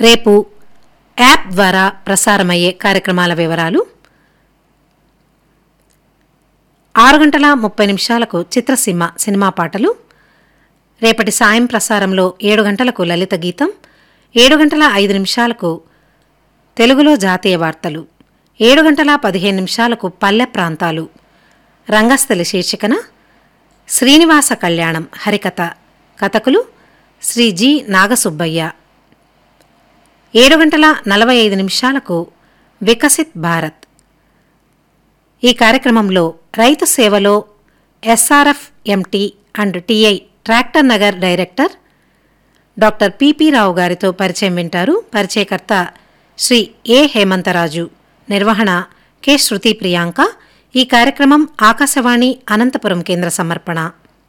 రేపు యాప్ ద్వారా ప్రసారమయ్యే కార్యక్రమాల వివరాలు ఆరు గంటల ముప్పై నిమిషాలకు చిత్రసీమ సినిమా పాటలు రేపటి సాయం ప్రసారంలో ఏడు గంటలకు లలిత గీతం ఏడు గంటల ఐదు నిమిషాలకు తెలుగులో జాతీయ వార్తలు ఏడు గంటల పదిహేను నిమిషాలకు పల్లె ప్రాంతాలు రంగస్థలి శీర్షికన శ్రీనివాస కళ్యాణం హరికథ కథకులు శ్రీ జి నాగసుబ్బయ్య ఏడు గంటల నలభై ఐదు నిమిషాలకు వికసిత్ భారత్ ఈ కార్యక్రమంలో రైతు సేవలో SRF MT and TI tractor Nagar director doctor P P గారితో పరిచయం వింటారు పరిచయకర్త శ్రీ ఏ హేమంతరాజు నిర్వహణ కె శృతి ప్రియాంక ఈ కార్యక్రమం ఆకాశవాణి అనంతపురం కేంద్ర సమర్పణ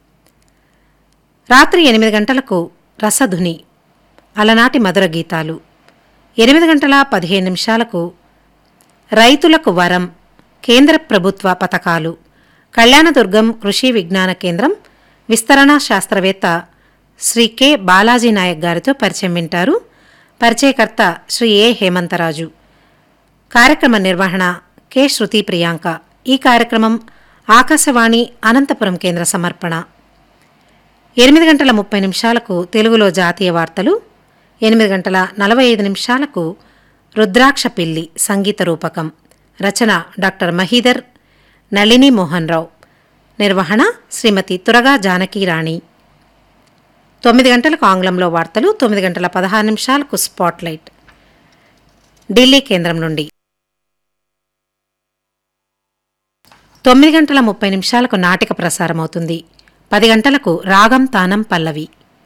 రాత్రి ఎనిమిది గంటలకు రసధుని అలనాటి మధుర గీతాలు ఎనిమిది గంటల పదిహేను నిమిషాలకు రైతులకు వరం కేంద్ర ప్రభుత్వ పథకాలు కళ్యాణదుర్గం కృషి విజ్ఞాన కేంద్రం విస్తరణ శాస్త్రవేత్త శ్రీ కె బాలాజీ నాయక్ గారితో పరిచయం వింటారు పరిచయకర్త శ్రీ ఏ హేమంతరాజు కార్యక్రమ నిర్వహణ కె శృతి ప్రియాంక ఈ కార్యక్రమం ఆకాశవాణి అనంతపురం కేంద్ర సమర్పణ ఎనిమిది గంటల ముప్పై నిమిషాలకు తెలుగులో జాతీయ వార్తలు ఎనిమిది గంటల నలభై ఐదు నిమిషాలకు రుద్రాక్ష పిల్లి సంగీత రూపకం రచన డాక్టర్ మహీదర్ నళిని మోహన్ రావు నిర్వహణ శ్రీమతి తురగా జానకి రాణి తొమ్మిది గంటలకు ఆంగ్లంలో వార్తలు తొమ్మిది గంటల పదహారు నిమిషాలకు స్పాట్లైట్ ఢిల్లీ కేంద్రం నుండి తొమ్మిది గంటల ముప్పై నిమిషాలకు నాటిక ప్రసారమవుతుంది పది గంటలకు రాగం తానం పల్లవి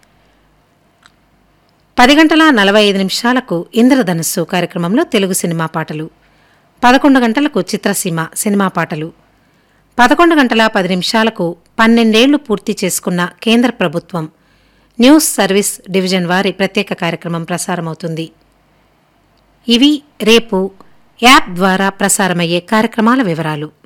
పది గంటల నలభై ఐదు నిమిషాలకు ఇంద్రధనుస్సు కార్యక్రమంలో తెలుగు సినిమా పాటలు పదకొండు గంటలకు చిత్రసీమ సినిమా పాటలు పదకొండు గంటల పది నిమిషాలకు పన్నెండేళ్లు పూర్తి చేసుకున్న కేంద్ర ప్రభుత్వం న్యూస్ సర్వీస్ డివిజన్ వారి ప్రత్యేక కార్యక్రమం ప్రసారమవుతుంది ఇవి రేపు యాప్ ద్వారా ప్రసారమయ్యే కార్యక్రమాల వివరాలు